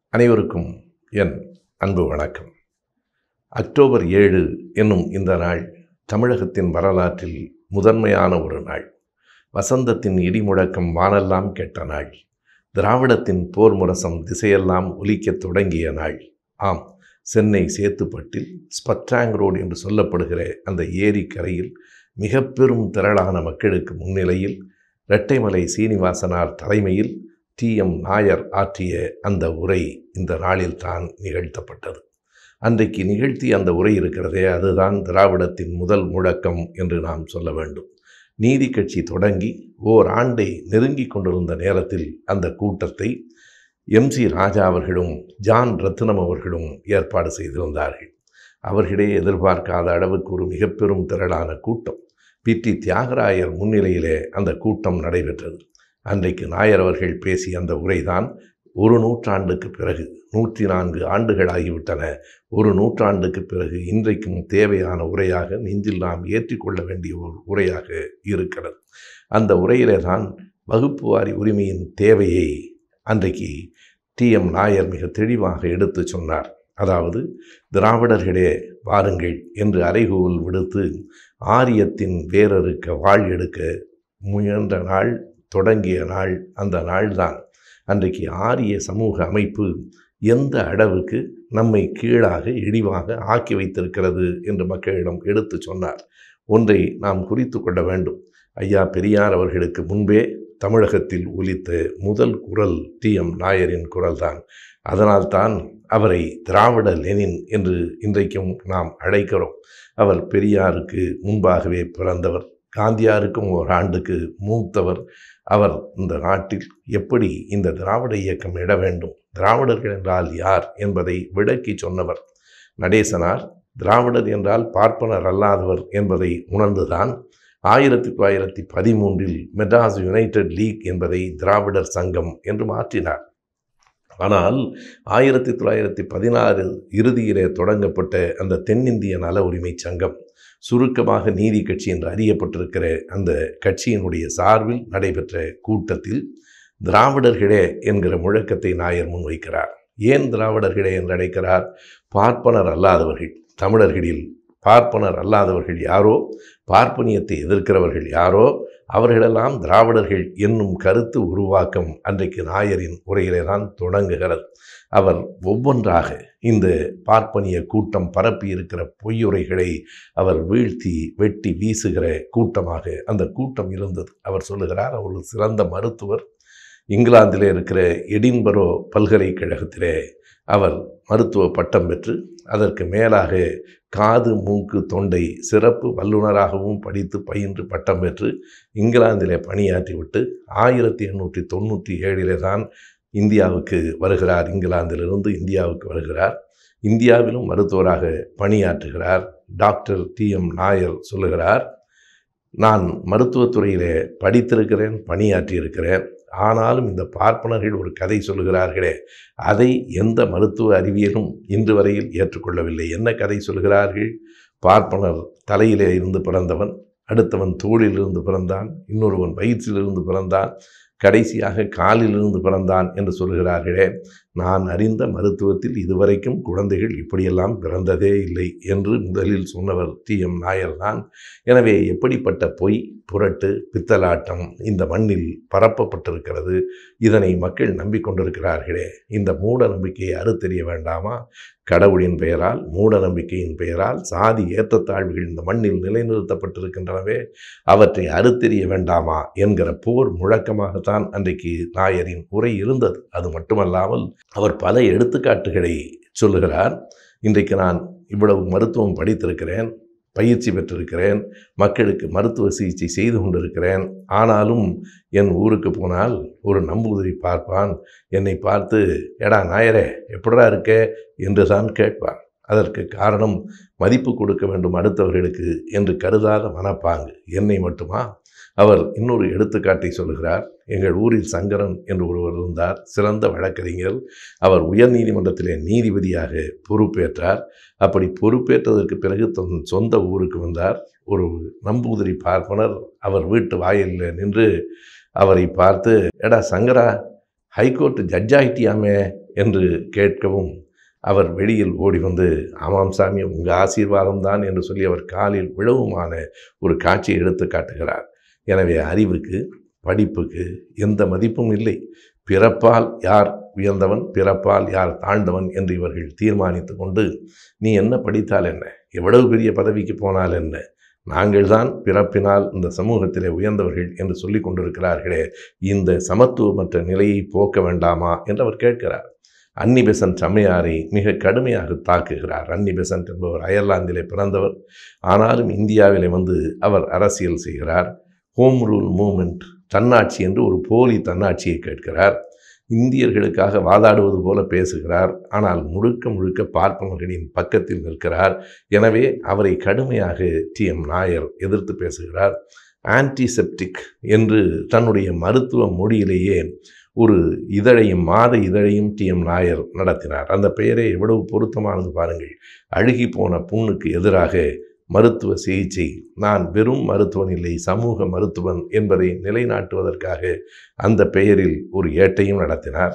அனைவருக்கும் என் அன்பு வணக்கம் அக்டோபர் ஏழு என்னும் இந்த நாள் தமிழகத்தின் வரலாற்றில் முதன்மையான ஒரு நாள் வசந்தத்தின் இடிமுழக்கம் வானெல்லாம் கெட்ட நாள் திராவிடத்தின் போர் முரசம் திசையெல்லாம் ஒலிக்கத் தொடங்கிய நாள் ஆம் சென்னை சேத்துப்பட்டில் ஸ்பட்ராங் ரோடு என்று சொல்லப்படுகிற அந்த ஏரி கரையில் மிக பெரும் திரளான மக்களுக்கு முன்னிலையில் இரட்டைமலை சீனிவாசனார் தலைமையில் டி எம் நாயர் ஆற்றிய அந்த உரை இந்த நாளில் தான் நிகழ்த்தப்பட்டது அன்றைக்கு நிகழ்த்தி அந்த உரை இருக்கிறதே அதுதான் திராவிடத்தின் முதல் முழக்கம் என்று நாம் சொல்ல வேண்டும் நீதி கட்சி தொடங்கி ஓர் ஆண்டை நெருங்கி கொண்டிருந்த நேரத்தில் அந்த கூட்டத்தை எம் சி ராஜா அவர்களும் ஜான் ரத்னம் அவர்களும் ஏற்பாடு செய்திருந்தார்கள் அவர்களே எதிர்பார்க்காத அளவுக்கு ஒரு மிக பெரும் திரளான கூட்டம் பி டி தியாகராயர் முன்னிலையிலே அந்த கூட்டம் நடைபெற்றது அன்றைக்கு நாயர் அவர்கள் பேசிய அந்த உரைதான் ஒரு நூற்றாண்டுக்கு பிறகு நூற்றி நான்கு ஆண்டுகளாகிவிட்டன ஒரு நூற்றாண்டுக்கு பிறகு இன்றைக்கும் தேவையான உரையாக நெஞ்சில் நாம் ஏற்றிக்கொள்ள வேண்டிய ஒரு உரையாக இருக்கிறது அந்த உரையிலே தான் வகுப்பு வாரி உரிமையின் தேவையை அன்றைக்கு டி எம் நாயர் மிக தெளிவாக எடுத்து சொன்னார் அதாவது திராவிடர்களே வாருங்கள் என்று அறைகூவல் விடுத்து ஆரியத்தின் வேரறுக்க வாழ் எடுக்க முயன்ற நாள் தொடங்கிய நாள் அந்த நாள்தான் அன்றைக்கு ஆரிய சமூக அமைப்பு எந்த அளவுக்கு நம்மை கீழாக இழிவாக ஆக்கி வைத்திருக்கிறது என்று மக்களிடம் எடுத்து சொன்னார் ஒன்றை நாம் குறித்து கொள்ள வேண்டும் ஐயா பெரியார் அவர்களுக்கு முன்பே தமிழகத்தில் ஒலித்த முதல் குரல் டி எம் நாயரின் குரல்தான் அதனால்தான் அவரை திராவிட லெனின் என்று இன்றைக்கும் நாம் அழைக்கிறோம் அவர் பெரியாருக்கு முன்பாகவே பிறந்தவர் காந்தியாருக்கும் ஒரு ஆண்டுக்கு மூத்தவர் அவர் இந்த நாட்டில் எப்படி இந்த திராவிட இயக்கம் இட வேண்டும் திராவிடர்கள் என்றால் யார் என்பதை விளக்கி சொன்னவர் நடேசனார் திராவிடர் என்றால் பார்ப்பனர் அல்லாதவர் என்பதை உணர்ந்துதான் ஆயிரத்தி தொள்ளாயிரத்தி பதிமூன்றில் மெட்ராஸ் யுனைடெட் லீக் என்பதை திராவிடர் சங்கம் என்று மாற்றினார் ஆனால் ஆயிரத்தி தொள்ளாயிரத்தி பதினாறு இறுதியிலே தொடங்கப்பட்ட அந்த தென்னிந்திய நல உரிமை சங்கம் சுருக்கமாக நீதி கட்சி என்று அறியப்பட்டிருக்கிற அந்த கட்சியினுடைய சார்பில் நடைபெற்ற கூட்டத்தில் திராவிடர்களே என்கிற முழக்கத்தை நாயர் முன்வைக்கிறார் ஏன் திராவிடர்களே என்று அழைக்கிறார் பார்ப்பனர் அல்லாதவர்கள் தமிழர்களில் பார்ப்பனர் அல்லாதவர்கள் யாரோ பார்ப்பனியத்தை எதிர்க்கிறவர்கள் யாரோ அவர்களெல்லாம் திராவிடர்கள் என்னும் கருத்து உருவாக்கம் அன்றைக்கு நாயரின் உரையிலே தான் தொடங்குகிறது அவர் ஒவ்வொன்றாக இந்த பார்ப்பனிய கூட்டம் பரப்பி இருக்கிற பொய்யுரைகளை அவர் வீழ்த்தி வெட்டி வீசுகிற கூட்டமாக அந்த கூட்டம் இருந்தது அவர் சொல்லுகிறார் அவர் ஒரு சிறந்த மருத்துவர் இங்கிலாந்திலே இருக்கிற எடின்பரோ பல்கலைக்கழகத்திலே அவர் மருத்துவ பட்டம் பெற்று அதற்கு மேலாக காது மூக்கு தொண்டை சிறப்பு வல்லுநராகவும் படித்து பயின்று பட்டம் பெற்று இங்கிலாந்திலே பணியாற்றிவிட்டு ஆயிரத்தி எண்ணூற்றி தொண்ணூற்றி ஏழிலே தான் இந்தியாவுக்கு வருகிறார் இங்கிலாந்திலிருந்து இந்தியாவுக்கு வருகிறார் இந்தியாவிலும் மருத்துவராக பணியாற்றுகிறார் டாக்டர் டி எம் நாயர் சொல்லுகிறார் நான் மருத்துவத்துறையிலே படித்திருக்கிறேன் பணியாற்றியிருக்கிறேன் ஆனாலும் இந்த பார்ப்பனர்கள் ஒரு கதை சொல்லுகிறார்களே அதை எந்த மருத்துவ அறிவியலும் இன்று வரையில் ஏற்றுக்கொள்ளவில்லை என்ன கதை சொல்கிறார்கள் பார்ப்பனர் தலையிலே இருந்து பிறந்தவன் அடுத்தவன் தோளிலிருந்து பிறந்தான் இன்னொருவன் வயிற்றிலிருந்து பிறந்தான் கடைசியாக காலிலிருந்து பிறந்தான் என்று சொல்கிறார்களே நான் அறிந்த மருத்துவத்தில் இதுவரைக்கும் குழந்தைகள் இப்படியெல்லாம் பிறந்ததே இல்லை என்று முதலில் சொன்னவர் டி எம் நாயர் தான் எனவே எப்படிப்பட்ட பொய் புரட்டு பித்தலாட்டம் இந்த மண்ணில் பரப்பப்பட்டிருக்கிறது இதனை மக்கள் நம்பிக்கொண்டிருக்கிறார்களே இந்த மூட நம்பிக்கையை அறுத்தெறிய வேண்டாமா கடவுளின் பெயரால் மூட நம்பிக்கையின் பெயரால் சாதி ஏற்றத்தாழ்வுகள் இந்த மண்ணில் நிலைநிறுத்தப்பட்டிருக்கின்றனவே அவற்றை அறுத்தெறிய வேண்டாமா என்கிற போர் முழக்கமாகத்தான் அன்றைக்கு நாயரின் உரை இருந்தது அது மட்டுமல்லாமல் அவர் பல எடுத்துக்காட்டுகளை சொல்லுகிறார் இன்றைக்கு நான் இவ்வளவு மருத்துவம் படித்திருக்கிறேன் பயிற்சி பெற்றிருக்கிறேன் மக்களுக்கு மருத்துவ சிகிச்சை செய்து கொண்டிருக்கிறேன் ஆனாலும் என் ஊருக்கு போனால் ஒரு நம்பூதிரி பார்ப்பான் என்னை பார்த்து எடா நாயரே எப்படா இருக்க என்று தான் கேட்பான் அதற்கு காரணம் மதிப்பு கொடுக்க வேண்டும் அடுத்தவர்களுக்கு என்று கருதாத மனப்பாங்கு என்னை மட்டுமா அவர் இன்னொரு எடுத்துக்காட்டை சொல்லுகிறார் எங்கள் ஊரில் சங்கரன் என்று ஒருவர் இருந்தார் சிறந்த வழக்கறிஞர் அவர் உயர்நீதிமன்றத்திலே நீதிபதியாக பொறுப்பேற்றார் அப்படி பொறுப்பேற்றதற்கு பிறகு தன் சொந்த ஊருக்கு வந்தார் ஒரு நம்பூதிரி பார்ப்பனர் அவர் வீட்டு வாயிலில் நின்று அவரை பார்த்து எடா சங்கரா ஹைகோர்ட் ஜட்ஜ் ஆகிட்டியாமே என்று கேட்கவும் அவர் வெளியில் ஓடி வந்து ஆமாம் சாமி உங்கள் ஆசீர்வாதம் தான் என்று சொல்லி அவர் காலில் விழவுமான ஒரு காட்சியை எடுத்து காட்டுகிறார் எனவே அறிவுக்கு படிப்புக்கு எந்த மதிப்பும் இல்லை பிறப்பால் யார் உயர்ந்தவன் பிறப்பால் யார் தாழ்ந்தவன் என்று இவர்கள் தீர்மானித்து கொண்டு நீ என்ன படித்தால் என்ன எவ்வளவு பெரிய பதவிக்கு போனால் என்ன நாங்கள் தான் பிறப்பினால் இந்த சமூகத்திலே உயர்ந்தவர்கள் என்று சொல்லி கொண்டிருக்கிறார்களே இந்த சமத்துவமற்ற நிலையை போக்க வேண்டாமா என்று அவர் கேட்கிறார் அன்னி பெசன்ட் அம்மையாரை மிக கடுமையாக தாக்குகிறார் அன்னி பெசன்ட் என்பவர் அயர்லாந்திலே பிறந்தவர் ஆனாலும் இந்தியாவிலே வந்து அவர் அரசியல் செய்கிறார் ஹோம் ரூல் மூமெண்ட் தன்னாட்சி என்று ஒரு போலி தன்னாட்சியை கேட்கிறார் இந்தியர்களுக்காக வாதாடுவது போல பேசுகிறார் ஆனால் முழுக்க முழுக்க பார்ப்பனர்களின் பக்கத்தில் நிற்கிறார் எனவே அவரை கடுமையாக டி எம் நாயர் எதிர்த்து பேசுகிறார் ஆன்டிசெப்டிக் என்று தன்னுடைய மருத்துவ மொழியிலேயே ஒரு இதழையும் மாத இதழையும் டி எம் நாயர் நடத்தினார் அந்த பெயரே எவ்வளவு பொருத்தமானது பாருங்கள் அழுகி போன புண்ணுக்கு எதிராக மருத்துவ சிகிச்சை நான் வெறும் மருத்துவன் இல்லை சமூக மருத்துவன் என்பதை நிலைநாட்டுவதற்காக அந்த பெயரில் ஒரு ஏட்டையும் நடத்தினார்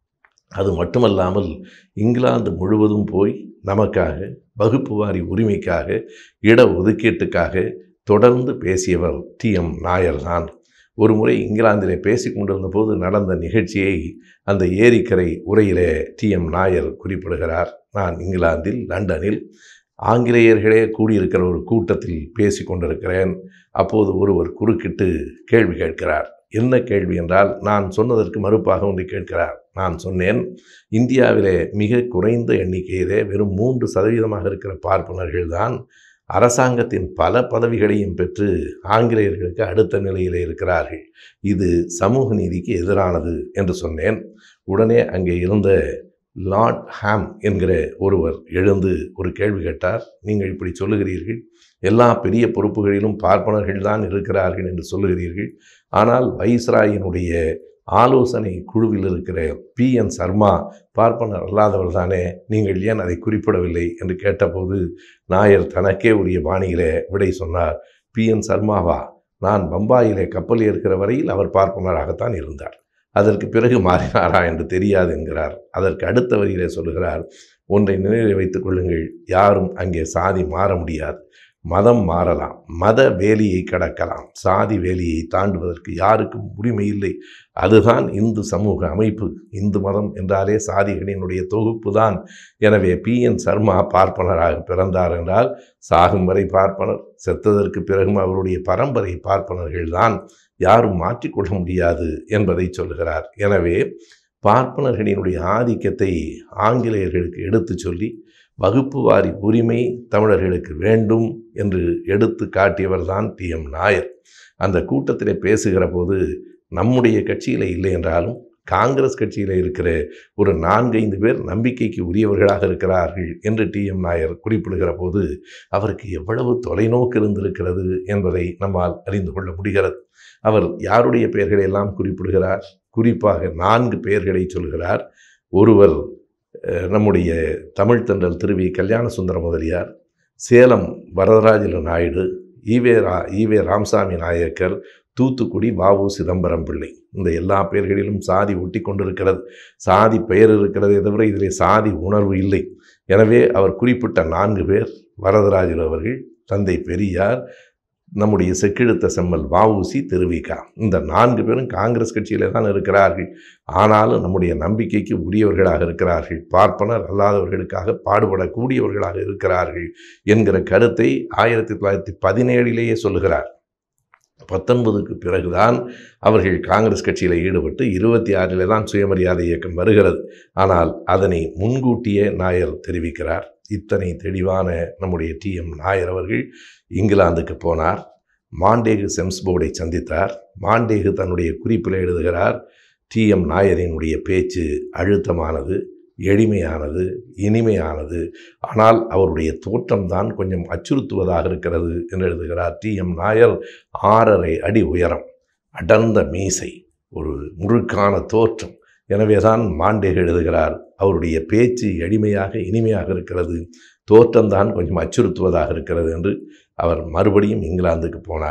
அது மட்டுமல்லாமல் இங்கிலாந்து முழுவதும் போய் நமக்காக வகுப்பு வாரி உரிமைக்காக இட ஒதுக்கீட்டுக்காக தொடர்ந்து பேசியவர் டி எம் நாயர் தான் ஒரு முறை இங்கிலாந்திலே பேசி கொண்டிருந்த போது நடந்த நிகழ்ச்சியை அந்த ஏரிக்கரை உரையிலே டி எம் நாயர் குறிப்பிடுகிறார் நான் இங்கிலாந்தில் லண்டனில் ஆங்கிலேயர்களே கூடியிருக்கிற ஒரு கூட்டத்தில் பேசி கொண்டிருக்கிறேன் அப்போது ஒருவர் குறுக்கிட்டு கேள்வி கேட்கிறார் என்ன கேள்வி என்றால் நான் சொன்னதற்கு மறுப்பாக ஒன்று கேட்கிறார் நான் சொன்னேன் இந்தியாவிலே மிக குறைந்த எண்ணிக்கையிலே வெறும் மூன்று சதவீதமாக இருக்கிற பார்ப்பனர்கள் தான் அரசாங்கத்தின் பல பதவிகளையும் பெற்று ஆங்கிலேயர்களுக்கு அடுத்த நிலையிலே இருக்கிறார்கள் இது சமூக நீதிக்கு எதிரானது என்று சொன்னேன் உடனே அங்கே இருந்த லார்ட் ஹாம் என்கிற ஒருவர் எழுந்து ஒரு கேள்வி கேட்டார் நீங்கள் இப்படி சொல்லுகிறீர்கள் எல்லா பெரிய பொறுப்புகளிலும் பார்ப்பனர்கள் தான் இருக்கிறார்கள் என்று சொல்லுகிறீர்கள் ஆனால் வைஸ்ராயினுடைய ஆலோசனை குழுவில் இருக்கிற பி என் சர்மா பார்ப்பனர் அல்லாதவர் தானே நீங்கள் ஏன் அதை குறிப்பிடவில்லை என்று கேட்டபோது நாயர் தனக்கே உரிய பாணியிலே விடை சொன்னார் பி என் சர்மாவா நான் பம்பாயிலே கப்பல் ஏற்கிற வரையில் அவர் பார்ப்பனராகத்தான் இருந்தார் அதற்கு பிறகு மாறினாரா என்று தெரியாது என்கிறார் அதற்கு அடுத்த வரியிலே சொல்லுகிறார் ஒன்றை நினைவில் வைத்துக் கொள்ளுங்கள் யாரும் அங்கே சாதி மாற முடியாது மதம் மாறலாம் மத வேலியை கடக்கலாம் சாதி வேலியை தாண்டுவதற்கு யாருக்கும் உரிமை இல்லை அதுதான் இந்து சமூக அமைப்பு இந்து மதம் என்றாலே சாதிகளினுடைய தொகுப்பு தான் எனவே பி என் சர்மா பார்ப்பனராக பிறந்தார் என்றால் சாகும் வரை பார்ப்பனர் செத்ததற்கு பிறகும் அவருடைய பரம்பரை பார்ப்பனர்கள் தான் யாரும் மாற்றிக்கொள்ள முடியாது என்பதை சொல்கிறார் எனவே பார்ப்பனர்களினுடைய ஆதிக்கத்தை ஆங்கிலேயர்களுக்கு எடுத்து சொல்லி வகுப்பு வாரி உரிமை தமிழர்களுக்கு வேண்டும் என்று எடுத்து காட்டியவர்தான் டி எம் நாயர் அந்த கூட்டத்திலே பேசுகிற போது நம்முடைய கட்சியில் இல்லை என்றாலும் காங்கிரஸ் கட்சியில் இருக்கிற ஒரு நான்கைந்து பேர் நம்பிக்கைக்கு உரியவர்களாக இருக்கிறார்கள் என்று டி எம் நாயர் குறிப்பிடுகிற போது அவருக்கு எவ்வளவு தொலைநோக்கு இருந்திருக்கிறது என்பதை நம்மால் அறிந்து கொள்ள முடிகிறது அவர் யாருடைய பெயர்களை எல்லாம் குறிப்பிடுகிறார் குறிப்பாக நான்கு பெயர்களை சொல்கிறார் ஒருவர் அஹ், நம்முடைய தமிழ் தென்றல் திருவி கல்யாண சுந்தர முதலியார் சேலம் வரதராஜல நாயுடு ஈவே ரா ஈவே ராமசாமி நாயக்கர் தூத்துக்குடி வாவு சிதம்பரம் பிள்ளை இந்த எல்லா பெயர்களிலும் சாதி ஒட்டி கொண்டிருக்கிறது சாதி பெயர் இருக்கிறதே தவிர இதிலே சாதி உணர்வு இல்லை எனவே அவர் குறிப்பிட்ட நான்கு பேர் வரதராஜல் அவர்கள் தந்தை பெரியார் நம்முடைய செக்கிழுத்த செம்மல் வஉசி திருவிகா இந்த நான்கு பேரும் காங்கிரஸ் கட்சியிலே தான் இருக்கிறார்கள் ஆனாலும் நம்முடைய நம்பிக்கைக்கு உரியவர்களாக இருக்கிறார்கள் பார்ப்பனர் அல்லாதவர்களுக்காக பாடுபடக்கூடியவர்களாக இருக்கிறார்கள் என்கிற கருத்தை ஆயிரத்தி தொள்ளாயிரத்தி பதினேழிலேயே சொல்லுகிறார் பத்தொன்பதுக்கு பிறகுதான் அவர்கள் காங்கிரஸ் கட்சியில் ஈடுபட்டு இருபத்தி ஆறிலே தான் சுயமரியாதை இயக்கம் வருகிறது ஆனால் அதனை முன்கூட்டியே நாயர் தெரிவிக்கிறார் இத்தனை தெளிவான நம்முடைய டி எம் நாயர் அவர்கள் இங்கிலாந்துக்கு போனார் மாண்டேகு செம்ஸ்போர்டை சந்தித்தார் மாண்டேகு தன்னுடைய குறிப்பில் எழுதுகிறார் டி எம் நாயரினுடைய பேச்சு அழுத்தமானது எளிமையானது இனிமையானது ஆனால் அவருடைய தோற்றம்தான் கொஞ்சம் அச்சுறுத்துவதாக இருக்கிறது என்று எழுதுகிறார் டி எம் நாயர் ஆறரை அடி உயரம் அடர்ந்த மீசை ஒரு முழுக்கான தோற்றம் எனவேதான் மாண்டேக எழுதுகிறார் அவருடைய பேச்சு எளிமையாக இனிமையாக இருக்கிறது தோற்றம்தான் கொஞ்சம் அச்சுறுத்துவதாக இருக்கிறது என்று அவர் மறுபடியும் இங்கிலாந்துக்கு போனார்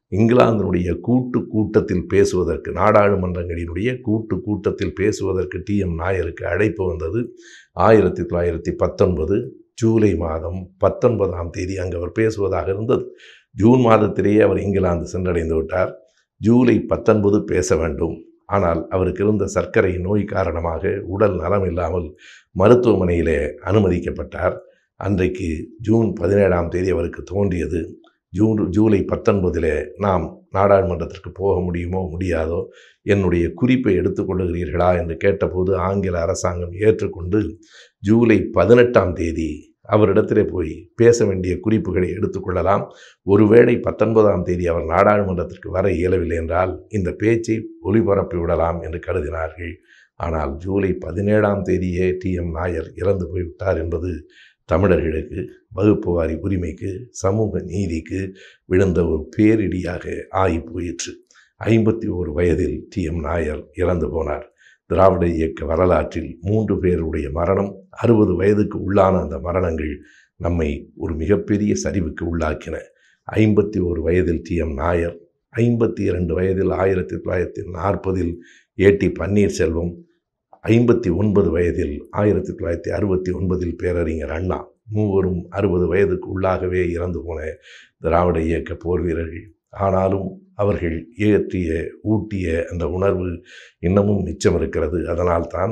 இங்கிலாந்தினுடைய கூட்டு கூட்டத்தில் பேசுவதற்கு நாடாளுமன்றங்களினுடைய கூட்டு கூட்டத்தில் பேசுவதற்கு டி எம் நாயருக்கு அழைப்பு வந்தது ஆயிரத்தி தொள்ளாயிரத்தி பத்தொன்பது ஜூலை மாதம் பத்தொன்பதாம் தேதி அங்கு அவர் பேசுவதாக இருந்தது ஜூன் மாதத்திலேயே அவர் இங்கிலாந்து சென்றடைந்து விட்டார் ஜூலை பத்தொன்பது பேச வேண்டும் ஆனால் அவருக்கு இருந்த சர்க்கரை நோய் காரணமாக உடல் நலம் இல்லாமல் மருத்துவமனையிலே அனுமதிக்கப்பட்டார் அன்றைக்கு ஜூன் பதினேழாம் தேதி அவருக்கு தோன்றியது ஜூன் ஜூலை பத்தொன்பதில் நாம் நாடாளுமன்றத்திற்கு போக முடியுமோ முடியாதோ என்னுடைய குறிப்பை எடுத்துக்கொள்ளுகிறீர்களா என்று கேட்டபோது ஆங்கில அரசாங்கம் ஏற்றுக்கொண்டு ஜூலை பதினெட்டாம் தேதி அவரிடத்திலே போய் பேச வேண்டிய குறிப்புகளை எடுத்துக்கொள்ளலாம் ஒருவேளை பத்தொன்பதாம் தேதி அவர் நாடாளுமன்றத்திற்கு வர இயலவில்லை என்றால் இந்த பேச்சை ஒளிபரப்பி விடலாம் என்று கருதினார்கள் ஆனால் ஜூலை பதினேழாம் தேதியே டி எம் நாயர் இறந்து போய்விட்டார் என்பது தமிழர்களுக்கு வகுப்பு வாரி உரிமைக்கு சமூக நீதிக்கு விழுந்த ஒரு பேரிடியாக ஆகி போயிற்று ஐம்பத்தி ஓரு வயதில் டி எம் நாயர் இறந்து போனார் திராவிட இயக்க வரலாற்றில் மூன்று பேருடைய மரணம் அறுபது வயதுக்கு உள்ளான அந்த மரணங்கள் நம்மை ஒரு மிகப்பெரிய சரிவுக்கு உள்ளாக்கின ஐம்பத்தி ஒரு வயதில் டி எம் நாயர் ஐம்பத்தி இரண்டு வயதில் ஆயிரத்தி தொள்ளாயிரத்தி நாற்பதில் ஏடி பன்னீர்செல்வம் ஐம்பத்தி ஒன்பது வயதில் ஆயிரத்தி தொள்ளாயிரத்தி அறுபத்தி ஒன்பதில் பேரறிஞர் அண்ணா மூவரும் அறுபது வயதுக்கு உள்ளாகவே இறந்து போன திராவிட இயக்க போர் வீரர்கள் ஆனாலும் அவர்கள் இயற்றிய ஊட்டிய அந்த உணர்வு இன்னமும் மிச்சம் இருக்கிறது அதனால்தான்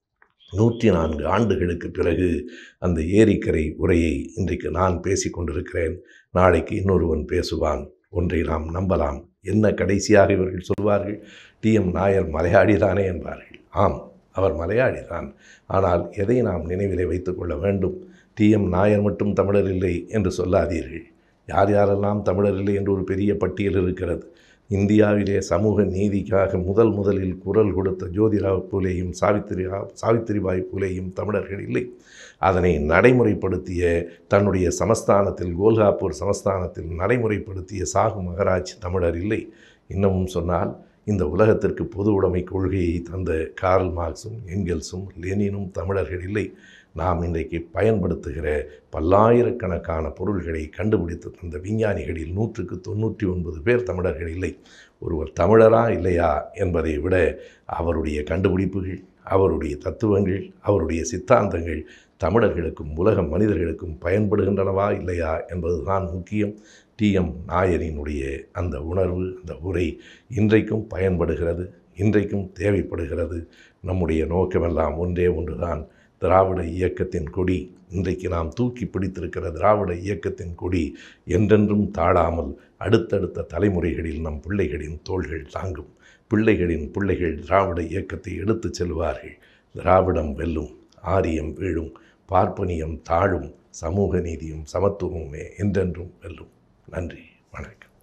நூற்றி நான்கு ஆண்டுகளுக்கு பிறகு அந்த ஏரிக்கரை உரையை இன்றைக்கு நான் பேசிக் கொண்டிருக்கிறேன் நாளைக்கு இன்னொருவன் பேசுவான் ஒன்றை நாம் நம்பலாம் என்ன கடைசியாக இவர்கள் சொல்வார்கள் டி எம் நாயர் மலையாடிதானே என்பார்கள் ஆம் அவர் மலையாளி தான் ஆனால் எதை நாம் நினைவிலே வைத்துக்கொள்ள வேண்டும் டி எம் நாயர் மட்டும் தமிழர் இல்லை என்று சொல்லாதீர்கள் யார் யாரெல்லாம் தமிழர் இல்லை என்று ஒரு பெரிய பட்டியல் இருக்கிறது இந்தியாவிலே சமூக நீதிக்காக முதல் முதலில் குரல் கொடுத்த ஜோதிராவ் பூலேயும் சாவித்திரி சாவித்திரிபாய் பூலேயும் தமிழர்கள் இல்லை அதனை நடைமுறைப்படுத்திய தன்னுடைய சமஸ்தானத்தில் கோல்காப்பூர் சமஸ்தானத்தில் நடைமுறைப்படுத்திய சாகு மகராஜ் தமிழர் இல்லை இன்னமும் சொன்னால் இந்த உலகத்திற்கு பொது உடைமை கொள்கையை தந்த கார்ல் மார்க்ஸும் எங்கெல்ஸும் லெனினும் தமிழர்கள் இல்லை நாம் இன்றைக்கு பயன்படுத்துகிற பல்லாயிரக்கணக்கான பொருள்களை கண்டுபிடித்து தந்த விஞ்ஞானிகளில் நூற்றுக்கு தொண்ணூற்றி ஒன்பது பேர் தமிழர்கள் இல்லை ஒருவர் தமிழரா இல்லையா என்பதை விட அவருடைய கண்டுபிடிப்புகள் அவருடைய தத்துவங்கள் அவருடைய சித்தாந்தங்கள் தமிழர்களுக்கும் உலக மனிதர்களுக்கும் பயன்படுகின்றனவா இல்லையா என்பதுதான் முக்கியம் டி எம் நாயரினுடைய அந்த உணர்வு அந்த உரை இன்றைக்கும் பயன்படுகிறது இன்றைக்கும் தேவைப்படுகிறது நம்முடைய நோக்கமெல்லாம் ஒன்றே ஒன்றுதான் திராவிட இயக்கத்தின் கொடி இன்றைக்கு நாம் தூக்கி பிடித்திருக்கிற திராவிட இயக்கத்தின் கொடி என்றென்றும் தாழாமல் அடுத்தடுத்த தலைமுறைகளில் நம் பிள்ளைகளின் தோள்கள் தாங்கும் பிள்ளைகளின் பிள்ளைகள் திராவிட இயக்கத்தை எடுத்துச் செல்வார்கள் திராவிடம் வெல்லும் ஆரியம் வீழும் பார்ப்பனியம் தாழும் சமூக நீதியும் சமத்துவமுமே என்றென்றும் வெல்லும் நன்றி வணக்கம்